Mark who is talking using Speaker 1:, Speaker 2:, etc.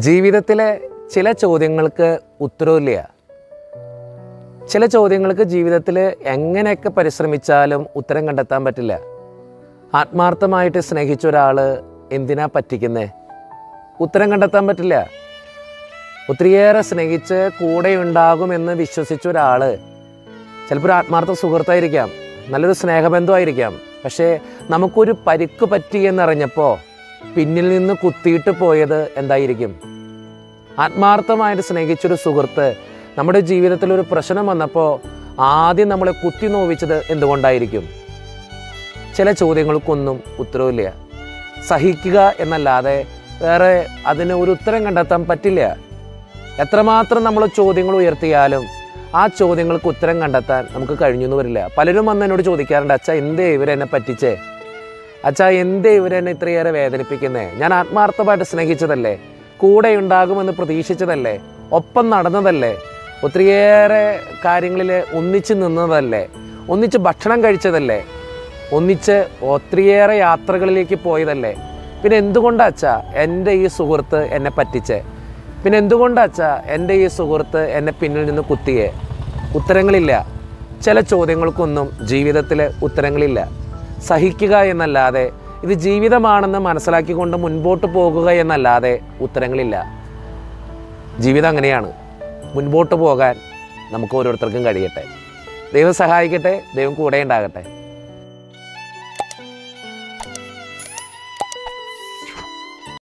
Speaker 1: ജീവിതത്തിലെ ചില ചോദ്യങ്ങൾക്ക് ഉത്തരവില്ല ചില ചോദ്യങ്ങൾക്ക് ജീവിതത്തിൽ എങ്ങനെയൊക്കെ പരിശ്രമിച്ചാലും ഉത്തരം കണ്ടെത്താൻ പറ്റില്ല ആത്മാർത്ഥമായിട്ട് സ്നേഹിച്ച ഒരാൾ എന്തിനാ പറ്റിക്കുന്നേ ഉത്തരം കണ്ടെത്താൻ പറ്റില്ല ഒത്തിരിയേറെ സ്നേഹിച്ച് കൂടെ ഉണ്ടാകുമെന്ന് വിശ്വസിച്ച ഒരാൾ ചിലപ്പോൾ ഒരു ആത്മാർത്ഥ സുഹൃത്തായിരിക്കാം നല്ലൊരു സ്നേഹബന്ധമായിരിക്കാം പക്ഷേ നമുക്കൊരു പരിക്ക് പറ്റി എന്നറിഞ്ഞപ്പോൾ പിന്നിൽ നിന്ന് കുത്തിയിട്ട് പോയത് എന്തായിരിക്കും ആത്മാർത്ഥമായിട്ട് സ്നേഹിച്ചൊരു സുഹൃത്ത് നമ്മുടെ ജീവിതത്തിൽ ഒരു പ്രശ്നം വന്നപ്പോൾ ആദ്യം നമ്മളെ കുത്തി നോവിച്ചത് എന്തുകൊണ്ടായിരിക്കും ചില ചോദ്യങ്ങൾക്കൊന്നും ഉത്തരവില്ല സഹിക്കുക എന്നല്ലാതെ വേറെ അതിന് ഒരു ഉത്തരം കണ്ടെത്താൻ പറ്റില്ല എത്രമാത്രം നമ്മൾ ചോദ്യങ്ങൾ ഉയർത്തിയാലും ആ ചോദ്യങ്ങൾക്ക് ഉത്തരം കണ്ടെത്താൻ നമുക്ക് കഴിഞ്ഞു എന്ന് വരില്ല പലരും വന്ന് എന്നോട് ചോദിക്കാറുണ്ട് അച്ഛാ എന്തേ ഇവരെന്നെ പറ്റിച്ചേ അച്ഛാ എന്തേ ഇവരെന്നെ ഇത്രയേറെ വേദനിപ്പിക്കുന്നേ ഞാൻ ആത്മാർത്ഥമായിട്ട് സ്നേഹിച്ചതല്ലേ കൂടെ ഉണ്ടാകുമെന്ന് പ്രതീക്ഷിച്ചതല്ലേ ഒപ്പം നടന്നതല്ലേ ഒത്തിരിയേറെ കാര്യങ്ങളിൽ ഒന്നിച്ച് നിന്നതല്ലേ ഒന്നിച്ച് ഭക്ഷണം കഴിച്ചതല്ലേ ഒന്നിച്ച് ഒത്തിരിയേറെ യാത്രകളിലേക്ക് പോയതല്ലേ പിന്നെ എന്തുകൊണ്ടാ അച്ഛാ എൻ്റെ ഈ സുഹൃത്ത് എന്നെ പറ്റിച്ചേ പിന്നെ എന്തുകൊണ്ടാ അച്ഛാ എൻ്റെ ഈ സുഹൃത്ത് എന്നെ പിന്നിൽ നിന്ന് കുത്തിയേ ഉത്തരങ്ങളില്ല ചില ചോദ്യങ്ങൾക്കൊന്നും ജീവിതത്തിൽ ഉത്തരങ്ങളില്ല സഹിക്കുക എന്നല്ലാതെ ഇത് ജീവിതമാണെന്ന് മനസ്സിലാക്കിക്കൊണ്ട് മുൻപോട്ട് പോകുക എന്നല്ലാതെ ഉത്തരങ്ങളില്ല ജീവിതം അങ്ങനെയാണ് മുൻപോട്ട് പോകാൻ നമുക്ക് ഓരോരുത്തർക്കും കഴിയട്ടെ ദൈവം സഹായിക്കട്ടെ ദൈവം കൂടെ ഉണ്ടാകട്ടെ